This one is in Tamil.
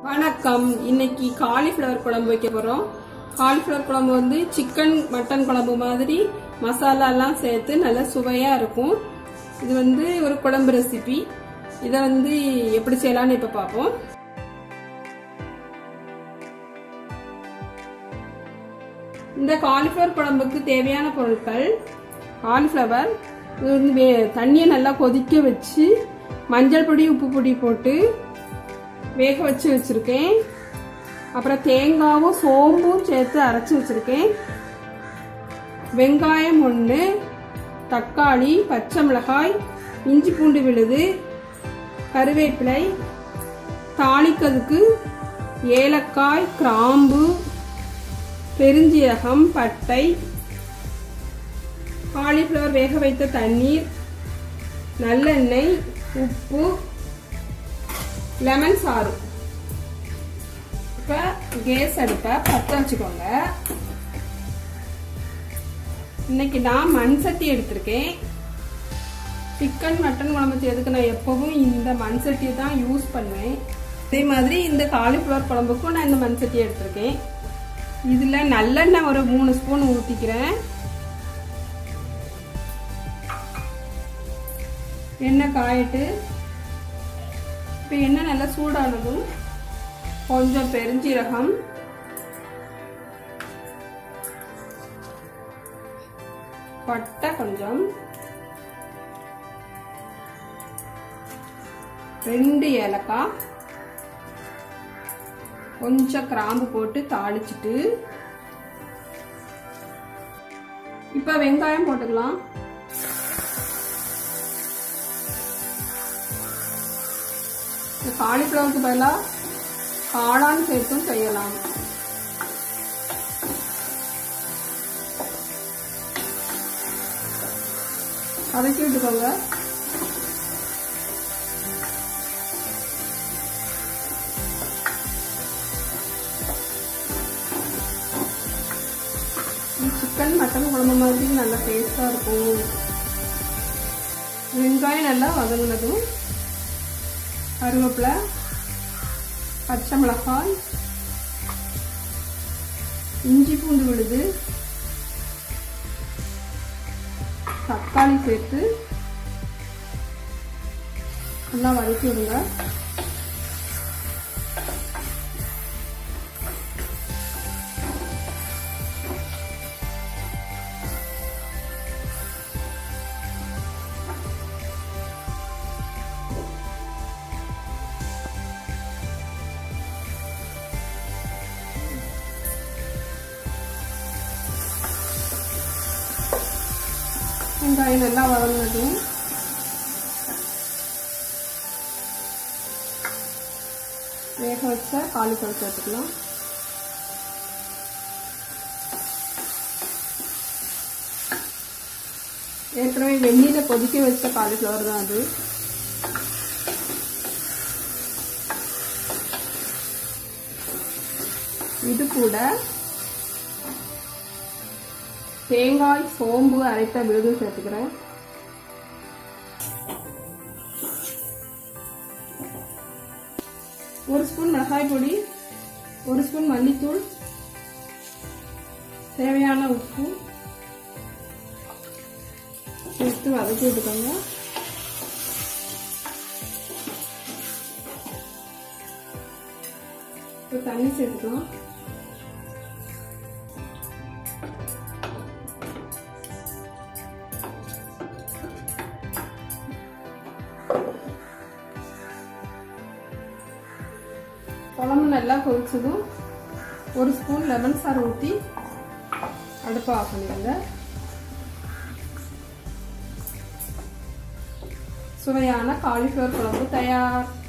வணக்கம் இன்னைக்கு காலிஃப்ளவர் குழம்பு வைக்க போறோம் காலிஃப்ளவர் குழம்பு வந்து சிக்கன் மட்டன் குழம்பு மாதிரி மசாலா எல்லாம் சேர்த்து நல்ல சுவையா இருக்கும் இது வந்து ஒரு குழம்பு ரெசிபி இதை வந்து எப்படி செய்யலாம்னு இப்ப பார்ப்போம் இந்த காலிஃப்ளவர் குழம்புக்கு தேவையான பொருட்கள் காலிஃப்ளவர் இது வந்து வே- தண்ணியை நல்லா கொதிக்க வச்சு மஞ்சள் பொடி உப்பு பொடி போட்டு வேக வச்சு வச்சிருக்கேன் அப்புறம் தேங்காவும் சோம்பும் சேர்த்து அரைச்சி வச்சிருக்கேன் வெங்காயம் ஒன்று தக்காளி பச்சை மிளகாய் இஞ்சி பூண்டு விழுது கருவேப்பிலை தாளிக்கிறதுக்கு ஏலக்காய் கிராம்பு பெருஞ்சீரகம் பட்டை காலிஃப்ளவர் வேக வைத்த தண்ணீர் நல்லெண்ணெய் உப்பு லெமன் சாறு இப்போ கேஸ் அடுப்பை பற்ற வச்சுக்கோங்க இன்னைக்கு நான் மண் சட்டி எடுத்திருக்கேன் சிக்கன் மட்டன் குழம்பு செய்யறதுக்கு நான் எப்பவும் இந்த மண் சட்டியை தான் யூஸ் பண்ணுவேன் அதே மாதிரி இந்த காலிஃப்ளவர் குழம்புக்கும் நான் இந்த மண் சட்டியை எடுத்திருக்கேன் இதில் நல்லெண்ணெய் ஒரு மூணு ஸ்பூன் ஊற்றிக்கிறேன் எண்ணெய் காயிட்டு இப்போ எண்ணெய் நல்லா சூடானதும் கொஞ்சம் பெருஞ்சீரகம் பட்டை கொஞ்சம் ரெண்டு ஏலக்காய் கொஞ்சம் கிராம்பு போட்டு தாளிச்சிட்டு இப்ப வெங்காயம் போட்டுக்கலாம் இந்த காலிஃப்ளவருக்கு பதிலாக காளான் சேர்த்தும் செய்யலாம் வதக்கி விட்டுக்கோங்க சிக்கன் மட்டன் குழம்பு மாதிரி நல்லா டேஸ்டாக இருக்கும் வெங்காயம் நல்லா வதங்கினதும் கருவேப்பிலை பச்சை மிளகாய் இஞ்சி பூண்டு விழுது தக்காளி சேர்த்து நல்லா வதக்கி விடுங்க வெங்காயம் நல்லா வதங்கினதும் வேக வச்ச காலிஃப்ளவர் சேர்த்துக்கலாம் ஏற்கனவே வெந்நீரை கொதிக்க வச்ச காலிஃப்ளவர் தான் அது இது கூட தேங்காய் சோம்பு அரைத்த விழுது சேர்த்துக்கிறேன் ஒரு ஸ்பூன் மிளகாய் பொடி ஒரு ஸ்பூன் மல்லித்தூள் தேவையான உப்பு சேர்த்து வதக்கி விட்டுக்கோங்க இப்போ தண்ணி சேர்த்துக்கலாம் குழம்பு நல்லா கொதிச்சதும் ஒரு ஸ்பூன் லெமன் சாறு ஊற்றி அடுப்பை ஆஃப் பண்ணிடுங்க சுவையான காலிஃப்ளவர் குழம்பு தயார்